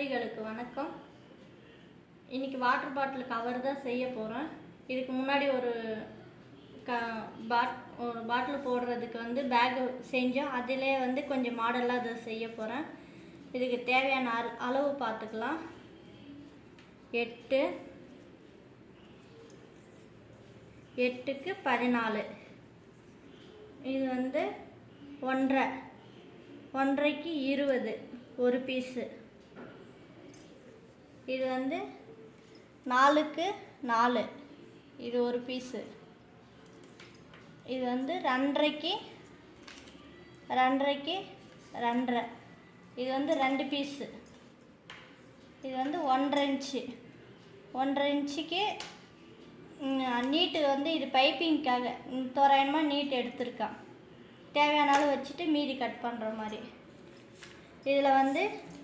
தோழிகளுக்கு வணக்கம் இன்னைக்கு water bottle cover தான் செய்ய போகிறேன் இதுக்கு முன்னாடி ஒரு க பாட் ஒரு பாட்டில் போடுறதுக்கு வந்து பேக் செஞ்சோம் அதிலே வந்து கொஞ்சம் மாடலாக அதை செய்ய போகிறேன் இதுக்கு தேவையான அள- அளவு பார்த்துக்கலாம் எட்டு எட்டுக்கு பதினாலு இது வந்து ஒன்றரை ஒன்றரைக்கு இருபது ஒரு பீஸு இது வந்து நாலுக்கு நாலு இது ஒரு பீஸு இது வந்து ரெண்டரைக்கு ரெண்டரைக்கு ரெண்டரை இது வந்து ரெண்டு பீஸு இது வந்து ஒன்றரை இன்ச்சு ஒன்றரை இன்ச்சுக்கு நீட்டு வந்து இது பைப்பிங்க்காக தோராயமாக நீட் எடுத்திருக்கான் தேவையான அளவு வச்சுட்டு மீதி கட் பண்ணுற மாதிரி இதில் வந்து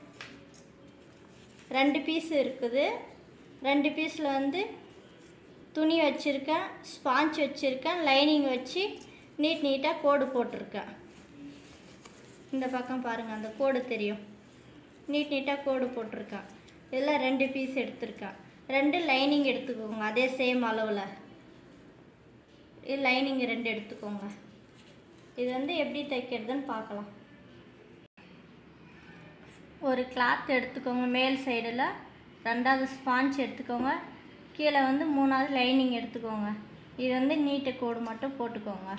ரெண்டு பீஸ் இருக்குது ரெண்டு பீஸில் வந்து துணி வச்சுருக்கேன் ஸ்பாஞ்ச் வச்சுருக்கேன் லைனிங் வச்சு நீட் நீட்டாக கோடு போட்டிருக்கேன் இந்த பக்கம் பாருங்கள் அந்த கோடு தெரியும் நீட் நீட்டாக கோடு போட்டிருக்கேன் இதில் ரெண்டு பீஸ் எடுத்திருக்கேன் ரெண்டு லைனிங் எடுத்துக்கோங்க அதே சேம் அளவில் இது லைனிங் ரெண்டு எடுத்துக்கோங்க இது வந்து எப்படி தைக்கிறதுன்னு பார்க்கலாம் ஒரு கிளாத் எடுத்துக்கோங்க மேல் சைடில் ரெண்டாவது ஸ்பாஞ்ச் எடுத்துக்கோங்க கீழே வந்து மூணாவது லைனிங் எடுத்துக்கோங்க இது வந்து நீட்டு கோடு மட்டும் போட்டுக்கோங்க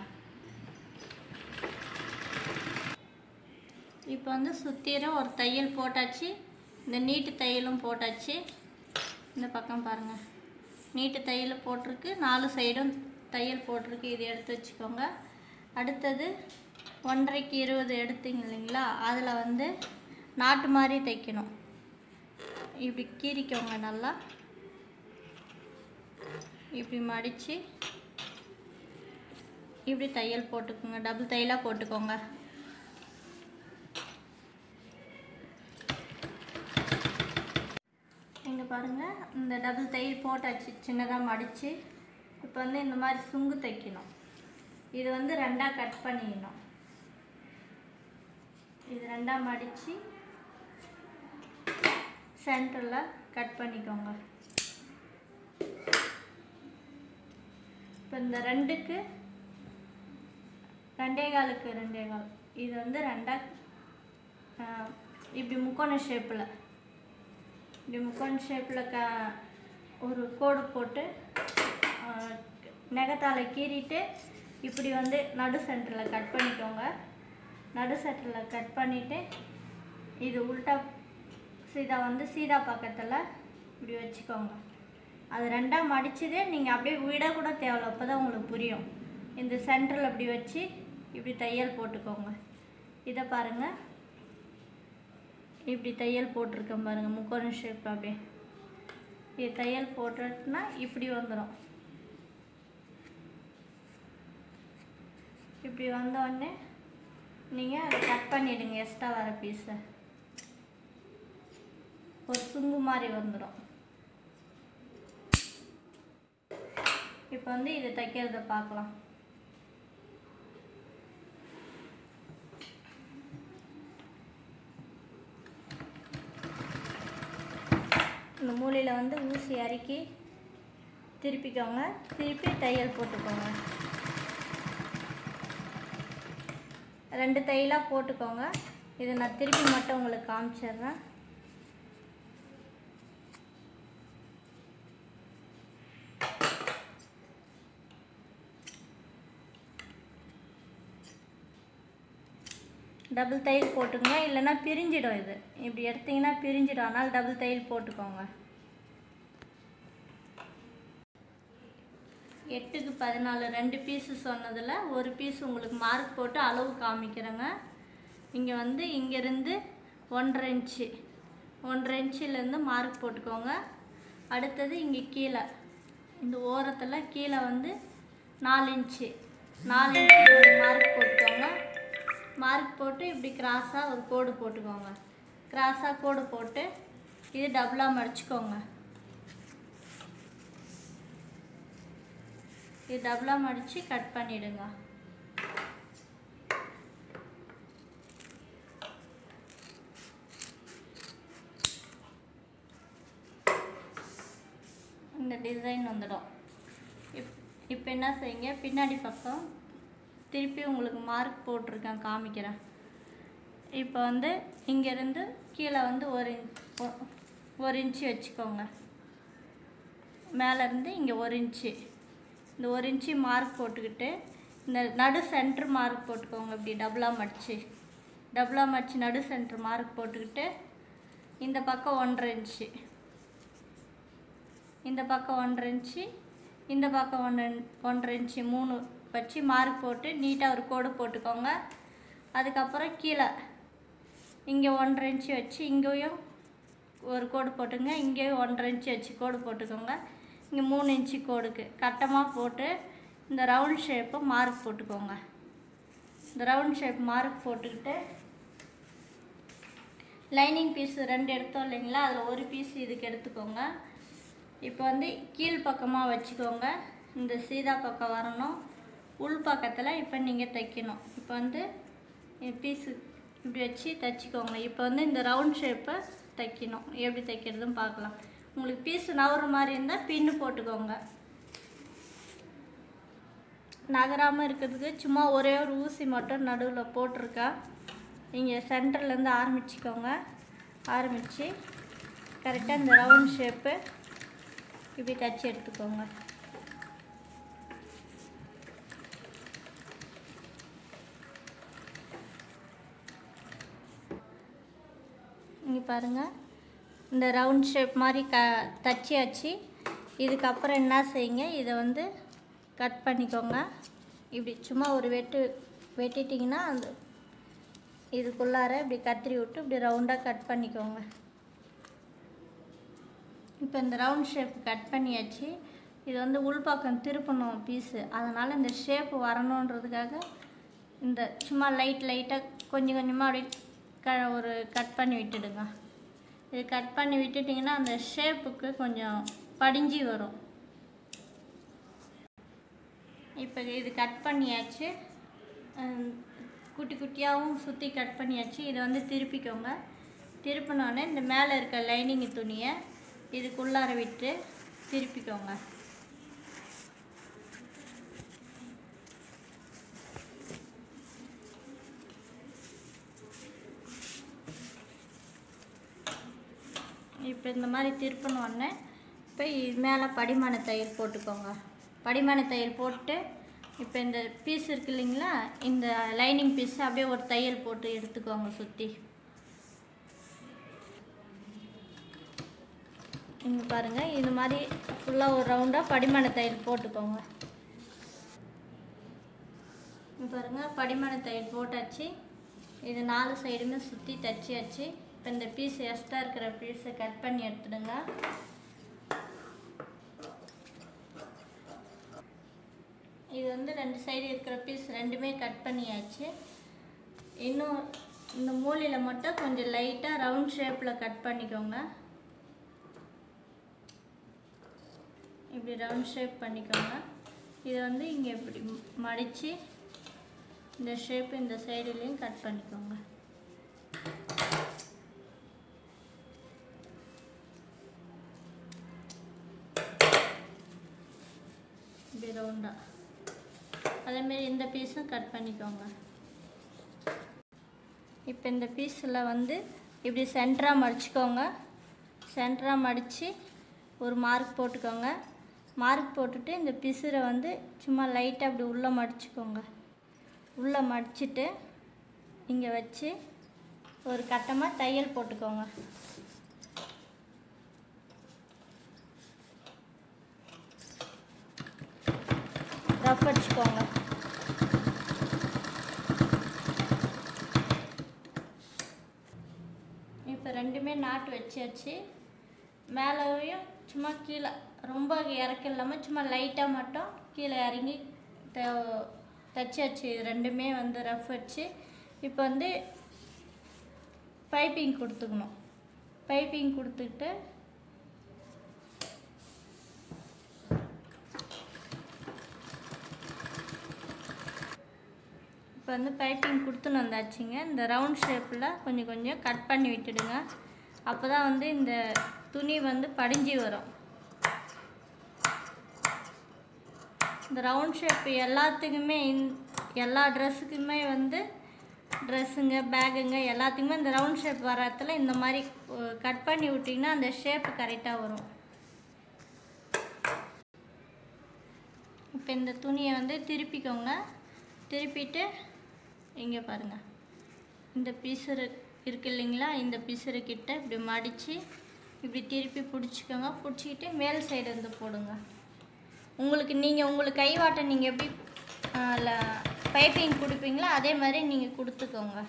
இப்போ வந்து சுற்றிலும் ஒரு தையல் போட்டாச்சு இந்த நீட்டு தையலும் போட்டாச்சு இந்த பக்கம் பாருங்கள் நீட்டு தையல் போட்டிருக்கு நாலு சைடும் தையல் போட்டிருக்கு இது எடுத்து வச்சுக்கோங்க அடுத்தது ஒன்றரைக்கு இருபது எடுத்தீங்க இல்லைங்களா அதில் வந்து நாட்டு மாதிரி தைக்கணும் இப்படி கீறிக்கோங்க நல்லா இப்படி மடித்து இப்படி தையல் போட்டுக்கோங்க டபுள் தையலாக போட்டுக்கோங்க இங்கே பாருங்கள் இந்த டபுள் தையல் போட்டாச்சு சின்னதாக மடித்து இப்போ வந்து இந்த மாதிரி சுங்கு தைக்கணும் இது வந்து ரெண்டாக கட் பண்ணிடணும் இது ரெண்டாக மடித்து சென்டரில் கட் பண்ணிக்கோங்க இப்போ இந்த ரெண்டுக்கு ரெண்டே காலுக்கு ரெண்டே கால் இது வந்து ரெண்டாக ஆஹ், இப்படி முக்கோண ஷேப்பில் இப்படி முக்கோண ஷேப்பில் க ஒரு கோடு போட்டு ஆஹ், நெகத்தால கீறிட்டு இப்படி வந்து நடு சென்டரில் கட் பண்ணிக்கோங்க நடு சென்டரில் கட் பண்ணிவிட்டு இது உல்ட்டா சீதா வந்து சீதா பக்கத்தில் இப்படி வச்சுக்கோங்க அது ரெண்டாக மடிச்சதே நீங்கள் அப்படியே விட கூட தேவையில்ல அப்போ தான் உங்களுக்கு புரியும் இந்த சென்டரில் இப்படி வச்சு இப்படி தையல் போட்டுக்கோங்க இதை பாருங்கள் இப்படி தையல் போட்டிருக்கேன் பாருங்கள் முக்கோண ஷேப் அப்படியே இது தையல் போட்டுட்டுனா இப்படி வந்துடும் இப்படி வந்த உடனே நீங்கள் அதை கட் பண்ணிவிடுங்க எக்ஸ்ட்ரா வர பீஸை ஒரு சுங்கு மாதிரி வந்துடும் இப்போ வந்து இதை தைக்கிறத பார்க்கலாம் இந்த மூலையில் வந்து ஊசி அறுக்கி திருப்பிக்கோங்க திருப்பி தையல் போட்டுக்கோங்க ரெண்டு தையலாக போட்டுக்கோங்க இதை நான் திருப்பி மட்டும் உங்களுக்கு காமிச்சிடுறேன் டபுள் தையல் போட்டுக்கோங்க இல்லைன்னா பிரிஞ்சிடும் இது இப்படி எடுத்தீங்கன்னா பிரிஞ்சிடும் அதனால் டபுள் தையல் போட்டுக்கோங்க எட்டுக்கு பதினாலு ரெண்டு பீஸு சொன்னதில் ஒரு பீஸ் உங்களுக்கு மார்க் போட்டு அளவு காமிக்கிறேங்க இங்கே வந்து இங்கேருந்து ஒன்றரை இன்ச்சு ஒன்றரை இன்ச்சிலேருந்து மார்க் போட்டுக்கோங்க அடுத்தது இங்கே கீழே இந்த ஓரத்தில் கீழே வந்து நாலு இன்ச்சு நாலு இன்ச்சு ஒரு மார்க் போட்டுக்கோங்க மார்க் போட்டு இப்படி கிராஸாக ஒரு கோடு போட்டுக்கோங்க கிராஸாக கோடு போட்டு இது டபுளாக மடிச்சுக்கோங்க இது டபுளாக மடித்து கட் பண்ணிவிடுங்க இந்த டிசைன் வந்துடும் இப் இப்போ என்ன செய்யுங்க பின்னாடி பக்கம் திருப்பி உங்களுக்கு மார்க் போட்டிருக்கேன் காமிக்கிறேன் இப்போ வந்து இங்கேருந்து கீழே வந்து ஒரு இன்ச் ஒ- ஒரு இன்ச்சு வச்சுக்கோங்க மேலேருந்து இங்கே ஒரு இன்ச்சு இந்த ஒரு இன்ச்சு மார்க் போட்டுக்கிட்டு இந்த நடு சென்டர் மார்க் போட்டுக்கோங்க இப்படி டபுளாக மடிச்சு டபுளாக மடிச்சு நடு சென்டர் மார்க் போட்டுக்கிட்டு இந்த பக்கம் ஒன்றரை இன்ச்சு இந்த பக்கம் ஒன்றரை இன்ச்சு இந்த பக்கம் ஒன்று ஒன்றரை இன்ச்சு மூணு வச்சு மார்க் போட்டு நீட்டாக ஒரு கோடு போட்டுக்கோங்க அதுக்கப்புறம் கீழே இங்கே ஒன்றரை இன்ச்சு வச்சு இங்கேயும் ஒரு கோடு போட்டுங்க இங்கேயும் ஒன்றரை இன்ச்சு வச்சு கோடு போட்டுக்கோங்க இங்கே மூணு இன்ச்சு கோடுக்கு கட்டமாக போட்டு இந்த ரவுண்ட் ஷேப்பை மார்க் போட்டுக்கோங்க இந்த ரவுண்ட் ஷேப் மார்க் போட்டுக்கிட்டு லைனிங் பீஸ் ரெண்டு எடுத்தோம் இல்லைங்களா அதில் ஒரு பீஸ் இதுக்கு எடுத்துக்கோங்க இப்போ வந்து கீழ் பக்கமாக வச்சுக்கோங்க இந்த சீதா பக்கம் வரணும் உள் பக்கத்தில் இப்போ நீங்கள் தைக்கணும் இப்போ வந்து பீஸு இப்படி வச்சு தைச்சிக்கோங்க இப்போ வந்து இந்த ரவுண்ட் ஷேப்பை தைக்கணும் எப்படி தைக்கிறதுன்னு பார்க்கலாம் உங்களுக்கு பீஸ் நவர மாதிரி இருந்தால் பின்னு போட்டுக்கோங்க நகராமல் இருக்கிறதுக்கு சும்மா ஒரே ஒரு ஊசி மட்டும் நடுவில் போட்டிருக்கேன் நீங்கள் சென்டர்லேருந்து ஆரம்பிச்சுக்கோங்க ஆரம்பித்து கரெக்டாக இந்த ரவுண்ட் ஷேப்பு இப்படி தச்சு எடுத்துக்கோங்க இங்கே பாருங்கள் இந்த ரவுண்ட் ஷேப் மாதிரி க தச்சியாச்சு இதுக்கப்புறம் என்ன செய்யுங்க இதை வந்து கட் பண்ணிக்கோங்க இப்படி சும்மா ஒரு வெட்டு வெட்டிட்டிங்கன்னா அந்த இதுக்குள்ளார இப்படி கத்திரி விட்டு இப்படி ரவுண்டாக கட் பண்ணிக்கோங்க இப்போ இந்த ரவுண்ட் ஷேப் கட் பண்ணியாச்சு இது வந்து உள்பக்கம் திருப்பணும் பீஸு அதனால் இந்த ஷேப் வரணுன்றதுக்காக இந்த சும்மா லைட் லைட்டாக கொஞ்சம் கொஞ்சமாக அப்படியே க ஒரு கட் பண்ணி விட்டுடுங்க இது கட் பண்ணி விட்டுட்டிங்கன்னா அந்த ஷேப்புக்கு கொஞ்சம் படிஞ்சு வரும் இப்போ இது கட் பண்ணியாச்சு ஹம், குட்டி குட்டியாகவும் சுற்றி கட் பண்ணியாச்சு இதை வந்து திருப்பிக்கோங்க திருப்பினோடனே இந்த மேலே இருக்க லைனிங் துணியை இதுக்குள்ளார விட்டு திருப்பிக்கோங்க இப்போ இந்த மாதிரி திருப்பின உடனே இப்போ இது மேலே படிமான தையல் போட்டுக்கோங்க படிமான தையல் போட்டு இப்போ இந்த பீஸ் இருக்கு இல்லைங்களா இந்த லைனிங் பீஸ் அப்படியே ஒரு தையல் போட்டு எடுத்துக்கோங்க சுற்றி இங்கே பாருங்கள் இது மாதிரி ஃபுல்லாக ஒரு ரவுண்டாக படிமான தையல் போட்டுக்கோங்க இங்க பாருங்க படிமான தையல் போட்டாச்சு இது நாலு சைடுமே சுற்றி தச்சியாச்சு இப்போ இந்த பீஸ் எக்ஸ்ட்ரா இருக்கிற பீஸை கட் பண்ணி எடுத்துடுங்க இது வந்து ரெண்டு சைடு இருக்கிற பீஸ் ரெண்டுமே கட் பண்ணியாச்சு இன்னும் இந்த மூலையில் மட்டும் கொஞ்சம் லைட்டாக ரவுண்ட் ஷேப்பில் கட் பண்ணிக்கோங்க இப்படி ரவுண்ட் ஷேப் பண்ணிக்கோங்க இதை வந்து இங்கே இப்படி மடித்து இந்த ஷேப் இந்த சைடுலேயும் கட் பண்ணிக்கோங்க இப்படி ரவுண்டாக அதேமாரி இந்த பீஸும் கட் பண்ணிக்கோங்க இப்போ இந்த பீஸில் வந்து இப்படி சென்டராக மடிச்சுக்கோங்க சென்டராக மடித்து ஒரு மார்க் போட்டுக்கோங்க மார்க் போட்டுட்டு இந்த பிசுரை வந்து சும்மா லைட்டாக அப்படி உள்ளே மடிச்சுக்கோங்க உள்ளே மடிச்சிட்டு இங்கே வச்சு ஒரு கட்டமாக தையல் போட்டுக்கோங்க ரஃப் அடிச்சுக்கோங்க இப்போ ரெண்டுமே நாட்டு வச்சாச்சு மேலேயும் சும்மா கீழே ரொம்ப இறக்க இல்லாமல் சும்மா லைட்டாக மட்டும் கீழே இறங்கி த- தச்சாச்சு இது ரெண்டுமே வந்து ரஃப் வச்சு இப்போ வந்து பைப்பிங் கொடுத்துக்கணும் பைப்பிங் கொடுத்துட்டு இப்போ வந்து பைப்பிங் கொடுத்துன்னு வந்தாச்சுங்க இந்த ரவுண்ட் ஷேப்பில் கொஞ்சம் கொஞ்சம் கட் பண்ணி விட்டுடுங்க அப்போ தான் வந்து இந்த துணி வந்து படிஞ்சு வரும் இந்த ரவுண்ட் ஷேப் எல்லாத்துக்குமே இந்- எல்லா ட்ரெஸ்ஸுக்குமே வந்து ட்ரெஸ்ஸுங்க பேகுங்க எல்லாத்துக்குமே இந்த ரவுண்ட் ஷேப் வர இடத்துல இந்த மாதிரி கட் பண்ணி விட்டிங்கன்னா அந்த ஷேப் கரெக்டாக வரும் இப்போ இந்த துணியை வந்து திருப்பிக்கோங்க திருப்பிட்டு இங்கே பாருங்கள் இந்த பிசுறு இருக்கு இல்லைங்களா இந்த பிசுறு கிட்ட இப்படி மடித்து இப்படி திருப்பி பிடிச்சிக்கோங்க பிடிச்சிக்கிட்டு மேல் சைடு வந்து போடுங்க உங்களுக்கு நீங்கள் உங்களுக்கு கைவாட்டை நீங்கள் எப்படி பைப்பிங் கொடுப்பீங்களோ அதே மாதிரி நீங்கள் கொடுத்துக்கோங்க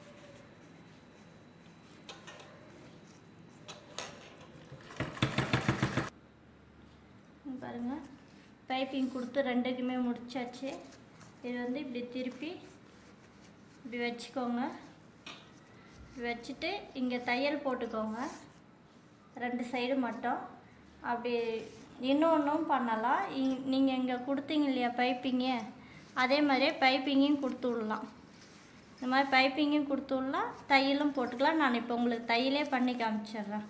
இங்க பாருங்க பைப்பிங் கொடுத்து ரெண்டுக்குமே முடிச்சாச்சு இது வந்து இப்படி திருப்பி இப்படி வச்சுக்கோங்க இப்படி வச்சுட்டு இங்கே தையல் போட்டுக்கோங்க ரெண்டு சைடு மட்டும் அப்படி இன்னொன்றும் பண்ணலாம் நீங்கள் இங்கே கொடுத்தீங்க இல்லையா பைப்பிங்கு அதே மாதிரியே பைப்பிங்கையும் கொடுத்து விடலாம் இந்த மாதிரி பைப்பிங்கும் கொடுத்து விடலாம் தையலும் போட்டுக்கலாம் நான் இப்போ உங்களுக்கு தையலே பண்ணி காமிச்சிடுறேன்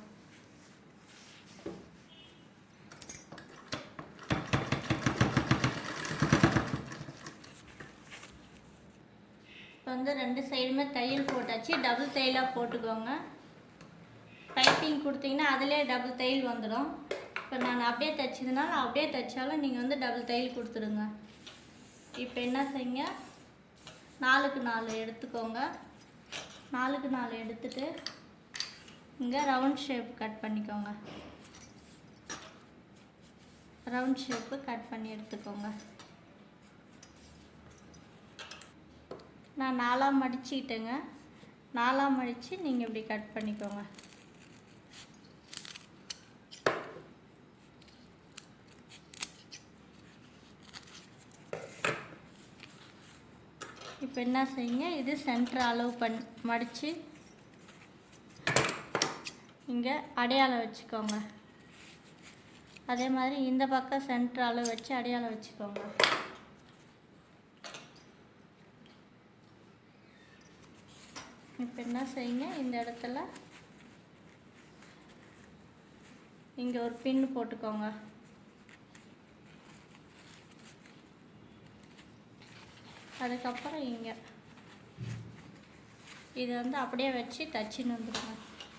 இப்போ வந்து ரெண்டு சைடுமே தையல் போட்டாச்சு டபுள் தையலாக போட்டுக்கோங்க பைப்பிங் கொடுத்தீங்கன்னா அதிலே டபுள் தையல் வந்துடும் இப்போ நான் அப்படியே தைச்சதுனால அப்படியே தைச்சாலும் நீங்கள் வந்து டபுள் தையல் கொடுத்துடுங்க இப்போ என்ன செய்யுங்க நாலுக்கு நாலு எடுத்துக்கோங்க நாலுக்கு நாலு எடுத்துட்டு இங்கே ரவுண்ட் ஷேப் கட் பண்ணிக்கோங்க ரவுண்ட் ஷேப்பு கட் பண்ணி எடுத்துக்கோங்க நான் நாலாக மடிச்சுக்கிட்டேங்க நாலாக மடித்து நீங்கள் இப்படி கட் பண்ணிக்கோங்க இப்போ என்ன செய்யுங்க இது சென்டர் அளவு பண் மடித்து இங்கே அடையாளம் வச்சுக்கோங்க அதே மாதிரி இந்த பக்கம் சென்டர் அளவு வச்சு அடையாளம் வச்சுக்கோங்க இப்போ என்ன செய்யுங்க இந்த இடத்துல இங்கே ஒரு பின் போட்டுக்கோங்க அதுக்கப்புறம் இங்கே இது வந்து அப்படியே வச்சு தச்சுன்னு வந்துடுங்க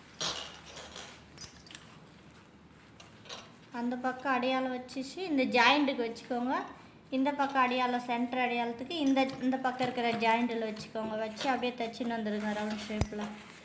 அந்த பக்கம் அடையாளம் வச்சுச்சு இந்த ஜாயிண்ட்டுக்கு வச்சுக்கோங்க இந்த பக்கம் அடையாளம் சென்டர் அடையாளத்துக்கு இந்த இந்த பக்கம் இருக்கிற ஜாயிண்டில் வச்சுக்கோங்க வச்சு அப்படியே தச்சுன்னு வந்துடுங்க ரவுண்ட் ஷேப்பில்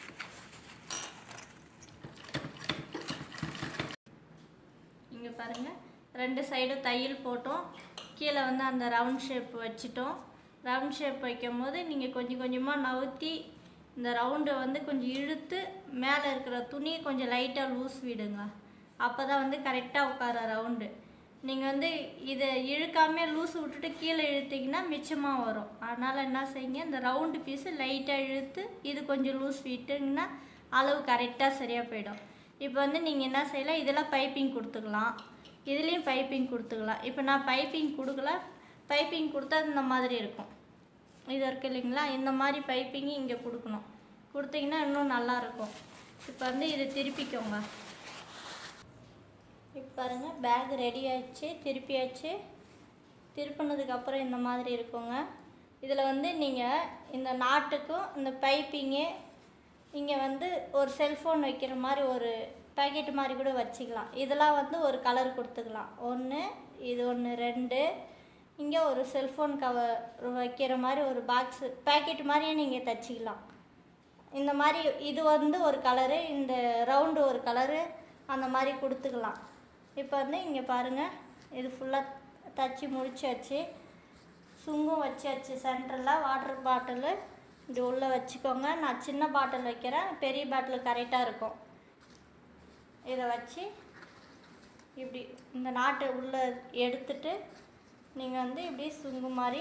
இங்கே பாருங்கள் ரெண்டு சைடும் தையல் போட்டோம் கீழே வந்து அந்த ரவுண்ட் ஷேப் வச்சுட்டோம் ரவுண்ட் ஷேப் வைக்கும் போது நீங்கள் கொஞ்சம் கொஞ்சமாக நவுத்தி இந்த ரவுண்டை வந்து கொஞ்சம் இழுத்து மேலே இருக்கிற துணியை கொஞ்சம் லைட்டாக லூஸ் விடுங்க அப்போ தான் வந்து கரெக்டாக உட்கார ரவுண்டு நீங்கள் வந்து இதை இழுக்காம லூஸ் விட்டுட்டு கீழே இழுத்தீங்கன்னா மிச்சமாக வரும் அதனால் என்ன செய்யுங்க இந்த ரவுண்டு பீஸு லைட்டாக இழுத்து இது கொஞ்சம் லூஸ் விட்டிங்கன்னா அளவு கரெக்டாக சரியாக போயிடும் இப்போ வந்து நீங்கள் என்ன செய்யலாம் இதெல்லாம் பைப்பிங் கொடுத்துக்கலாம் இதுலேயும் பைப்பிங் கொடுத்துக்கலாம் இப்போ நான் பைப்பிங் கொடுக்கல பைப்பிங் கொடுத்தா இந்த மாதிரி இருக்கும் இது இருக்கு இல்லைங்களா இந்த மாதிரி பைப்பிங்கு இங்கே கொடுக்கணும் கொடுத்தீங்கன்னா இன்னும் நல்லா இருக்கும் இப்போ வந்து இதை திருப்பிக்கோங்க இப்போ பாருங்கள் பேக் ரெடி ஆயிடுச்சு திருப்பியாச்சு திருப்பினதுக்கப்புறம் இந்த மாதிரி இருக்குங்க இதில் வந்து நீங்கள் இந்த நாட்டுக்கும் இந்த பைப்பிங்கு இங்கே வந்து ஒரு செல்ஃபோன் வைக்கிற மாதிரி ஒரு பேக்கெட் மாதிரி கூட வச்சுக்கலாம் இதெல்லாம் வந்து ஒரு கலர் கொடுத்துக்கலாம் ஒன்று இது ஒன்று ரெண்டு இங்கே ஒரு செல்ஃபோன் கவர் வைக்கிற மாதிரி ஒரு பாக்ஸு பேக்கெட் மாதிரியே நீங்கள் தச்சிக்கலாம் இந்த மாதிரி இது வந்து ஒரு கலரு இந்த ரவுண்டு ஒரு கலரு அந்த மாதிரி கொடுத்துக்கலாம் இப்போ வந்து இங்கே பாருங்கள் இது ஃபுல்லாக தச்சு முடிச்சாச்சு சுங்கும் வச்சாச்சு சென்டரில் வாட்டர் பாட்டிலு இப்படி உள்ளே வச்சுக்கோங்க நான் சின்ன பாட்டில் வைக்கிறேன் பெரிய பாட்டில் கரெக்டாக இருக்கும் இதை வச்சு இப்படி இந்த நாட்டை உள்ளே எடுத்துட்டு நீங்கள் வந்து இப்படி சுங்கு மாதிரி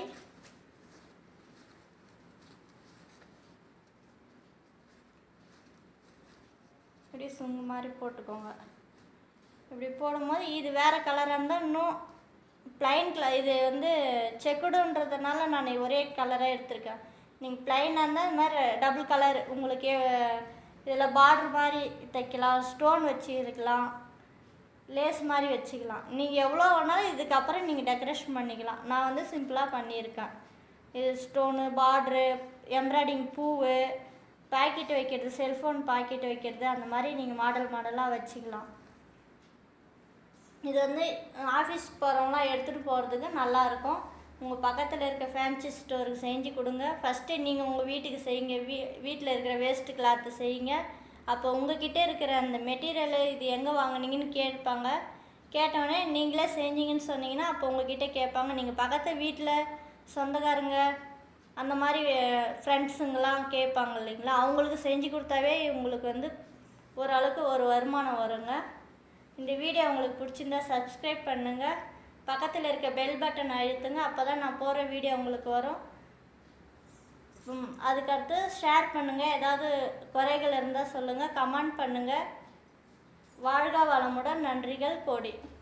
இப்படி சுங்கு மாதிரி போட்டுக்கோங்க இப்படி போடும்போது இது வேறு கலராக இருந்தால் இன்னும் ப்ளைன் கலர் இது வந்து செக்குடுன்றதுனால நான் ஒரே கலராக எடுத்திருக்கேன் நீங்கள் ப்ளைனாக இருந்தால் இந்த மாதிரி டபுள் கலர் உங்களுக்கு இதில் பார்டர் மாதிரி தைக்கலாம் ஸ்டோன் வச்சு இருக்கலாம் லேஸ் மாதிரி வச்சுக்கலாம் நீங்கள் எவ்வளோ வேணாலும் இதுக்கப்புறம் நீங்கள் டெக்கரேஷன் பண்ணிக்கலாம் நான் வந்து சிம்பிளாக பண்ணியிருக்கேன் இது ஸ்டோனு பார்ட்ரு எம்ப்ராய்டிங் பூவு பாக்கெட் வைக்கிறது செல்ஃபோன் பாக்கெட் வைக்கிறது அந்த மாதிரி நீங்கள் மாடல் மாடலாக வச்சுக்கலாம் இது வந்து ஆஃபீஸ் போகிறவங்களாம் எடுத்துகிட்டு போகிறதுக்கு நல்லாயிருக்கும் உங்கள் பக்கத்தில் இருக்க ஃபேன்சி ஸ்டோருக்கு செஞ்சு கொடுங்க ஃபஸ்ட்டு நீங்கள் உங்கள் வீட்டுக்கு செய்யுங்க வீ வீட்டில் இருக்கிற வேஸ்ட்டு கிளாத்து செய்யுங்க அப்போ உங்ககிட்ட இருக்கிற அந்த மெட்டீரியலு இது எங்கே வாங்குனீங்கன்னு கேட்பாங்க கேட்டவுடனே நீங்களே செஞ்சீங்கன்னு சொன்னீங்கன்னா அப்போ உங்ககிட்ட கேட்பாங்க நீங்கள் பக்கத்து வீட்டில் சொந்தக்காரங்க அந்த மாதிரி ஃப்ரெண்ட்ஸுங்கெல்லாம் கேட்பாங்க இல்லைங்களா அவங்களுக்கு செஞ்சு கொடுத்தாவே உங்களுக்கு வந்து ஓரளவுக்கு ஒரு வருமானம் வருங்க இந்த வீடியோ உங்களுக்கு பிடிச்சிருந்தா சப்ஸ்கிரைப் பண்ணுங்கள் பக்கத்தில் இருக்க பெல் பட்டன் அழுத்துங்க அப்போ தான் நான் போகிற வீடியோ உங்களுக்கு வரும் ம், அதுக்கடுத்து ஷேர் பண்ணுங்கள் ஏதாவது குறைகள் இருந்தால் சொல்லுங்கள் கமெண்ட் பண்ணுங்கள் வாழ்க வளமுடன் நன்றிகள் கோடி